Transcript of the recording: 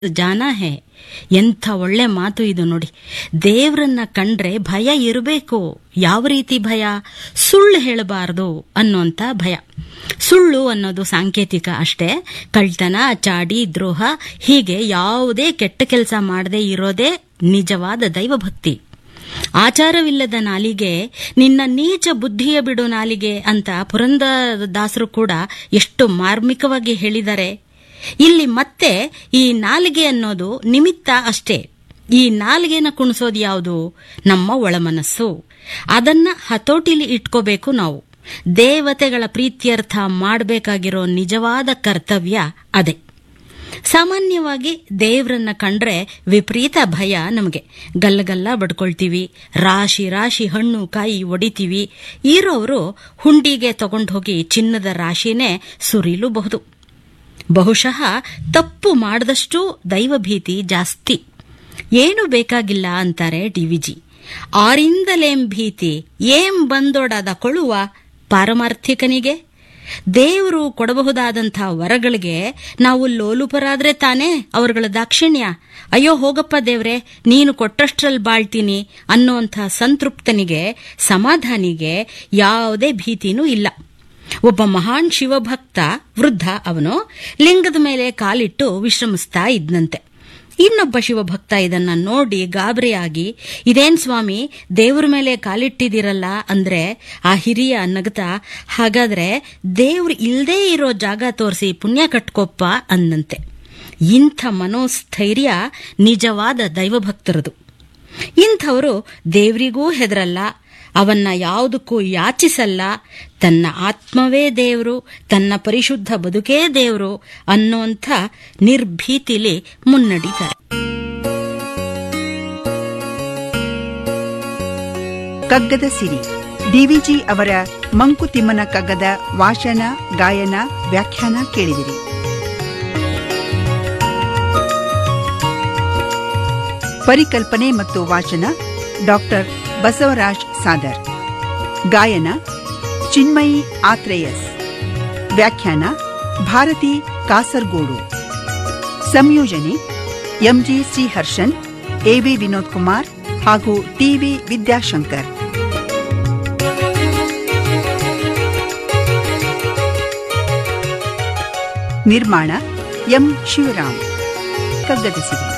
ಜಾನ ಹೇ ಎಂಥ ಒಳ್ಳೆ ಮಾತು ಇದು ನೋಡಿ ದೇವ್ರನ್ನ ಕಂಡ್ರೆ ಭಯ ಇರಬೇಕು ಯಾವ ರೀತಿ ಭಯ ಸುಳ್ಳು ಹೇಳಬಾರದು ಅನ್ನೋಂಥ ಭಯ ಸುಳ್ಳು ಅನ್ನೋದು ಸಾಂಕೇತಿಕ ಅಷ್ಟೇ ಕಳ್ತನ ಚಾಡಿ ದ್ರೋಹ ಹೀಗೆ ಯಾವುದೇ ಕೆಟ್ಟ ಕೆಲಸ ಮಾಡದೇ ಇರೋದೇ ನಿಜವಾದ ದೈವಭಕ್ತಿ ಆಚಾರವಿಲ್ಲದ ನಾಲಿಗೆ ನಿನ್ನ ನೀಚ ಬುದ್ಧಿಯ ಬಿಡು ನಾಲಿಗೆ ಅಂತ ಪುರಂದರದಾಸರು ಕೂಡ ಎಷ್ಟು ಮಾರ್ಮಿಕವಾಗಿ ಹೇಳಿದ್ದಾರೆ ಇಲ್ಲಿ ಮತ್ತೆ ಈ ನಾಲಿಗೆ ಅನ್ನೋದು ನಿಮಿತ್ತ ಅಷ್ಟೇ ಈ ನಾಲಿಗೆನ ಕುಣಿಸೋದು ಯಾವುದು ನಮ್ಮ ಒಳಮನಸ್ಸು ಅದನ್ನ ಹತೋಟಿಲಿ ಇಟ್ಕೋಬೇಕು ನಾವು ದೇವತೆಗಳ ಪ್ರೀತ್ಯರ್ಥ ಮಾಡಬೇಕಾಗಿರೋ ನಿಜವಾದ ಕರ್ತವ್ಯ ಅದೇ ಸಾಮಾನ್ಯವಾಗಿ ದೇವ್ರನ್ನ ಕಂಡ್ರೆ ವಿಪರೀತ ಭಯ ನಮಗೆ ಗಲ್ಲಗಲ್ಲ ಬಡ್ಕೊಳ್ತೀವಿ ರಾಶಿ ರಾಶಿ ಹಣ್ಣು ಕಾಯಿ ಒಡಿತೀವಿ ಇರೋರು ಹುಂಡಿಗೆ ತಗೊಂಡು ಹೋಗಿ ಚಿನ್ನದ ರಾಶಿನೇ ಸುರಿಲೂಬಹುದು ಬಹುಶಃ ತಪ್ಪು ಮಾಡದಷ್ಟು ದೈವಭೀತಿ ಜಾಸ್ತಿ ಏನು ಬೇಕಾಗಿಲ್ಲ ಅಂತಾರೆ ಡಿವಿಜಿ ಆರಿಂದಲೇಂ ಭೀತಿ ಏಂ ಬಂದೊಡದ ಕೊಳುವ ಪಾರಮಾರ್ಥಿಕನಿಗೆ ದೇವರು ಕೊಡಬಹುದಾದಂಥ ವರಗಳಿಗೆ ನಾವು ಲೋಲುಪರಾದ್ರೆ ತಾನೇ ಅವರುಗಳ ದಾಕ್ಷಿಣ್ಯ ಅಯ್ಯೋ ಹೋಗಪ್ಪ ದೇವ್ರೆ ನೀನು ಕೊಟ್ಟಷ್ಟ್ರಲ್ಲಿ ಬಾಳ್ತೀನಿ ಅನ್ನೋಂಥ ಸಂತೃಪ್ತನಿಗೆ ಸಮಾಧಾನಿಗೆ ಯಾವುದೇ ಭೀತಿನೂ ಇಲ್ಲ ಒಬ್ಬ ಮಹಾನ್ ಶಿವಭಕ್ತ ವೃದ್ಧ ಅವನು ಲಿಂಗದ ಮೇಲೆ ಕಾಲಿಟ್ಟು ವಿಶ್ರಮಿಸ್ತಾ ಇದ್ನಂತೆ ಇನ್ನೊಬ್ಬ ಶಿವಭಕ್ತ ಇದನ್ನ ನೋಡಿ ಗಾಬರಿಯಾಗಿ ಇದೇನ್ ಸ್ವಾಮಿ ದೇವ್ರ ಮೇಲೆ ಕಾಲಿಟ್ಟಿದಿರಲ್ಲ ಅಂದ್ರೆ ಆ ಹಿರಿಯ ನಗತ ಹಾಗಾದ್ರೆ ದೇವ್ರು ಇಲ್ದೇ ಇರೋ ಜಾಗ ತೋರಿಸಿ ಪುಣ್ಯ ಕಟ್ಕೊಪ್ಪ ಅಂದಂತೆ ಇಂಥ ಮನೋಸ್ಥೈರ್ಯ ನಿಜವಾದ ದೈವಭಕ್ತರದು ಇಂಥವರು ದೇವರಿಗೂ ಹೆದರಲ್ಲ ಅವನ್ನ ಯಾವುದಕ್ಕೂ ಯಾಚಿಸಲ್ಲ ತನ್ನ ಆತ್ಮವೇ ದೇವರು ತನ್ನ ಪರಿಶುದ್ಧ ಬದುಕೇ ದೇವರು ಅನ್ನೋಂಥ ನಿರ್ಭೀತಿಲಿ ಮುನ್ನಡೀತಾರೆ ಕಗ್ಗದ ಸಿರಿ ಡಿವಿಜಿ ಅವರ ಮಂಕುತಿಮ್ಮನ ಕಗ್ಗದ ವಾಚನ ಗಾಯನ ವ್ಯಾಖ್ಯಾನ ಕೇಳಿದಿರಿ ಪರಿಕಲ್ಪನೆ ಮತ್ತು ವಾಚನ ಡಾಕ್ಟರ್ ಬಸವರಾಜ್ ಸಾದರ್ ಗಾಯನ ಚಿನ್ಮಯಿ ಆತ್ರೇಯಸ್ ವ್ಯಾಖ್ಯಾನ ಭಾರತಿ ಕಾಸರ್ಗೋಡು ಸಂಯೋಜನೆ ಎಂಜಿ ಶ್ರೀಹರ್ಷನ್ ಎವಿ ವಿನೋದ್ ಕುಮಾರ್ ಹಾಗೂ ಟಿವಿ ವಿದ್ಯಾಶಂಕರ್ ನಿರ್ಮಾಣ ಎಂ ಶಿವರಾಮ್ ಕಗ್ಗದ ಸಿರಿ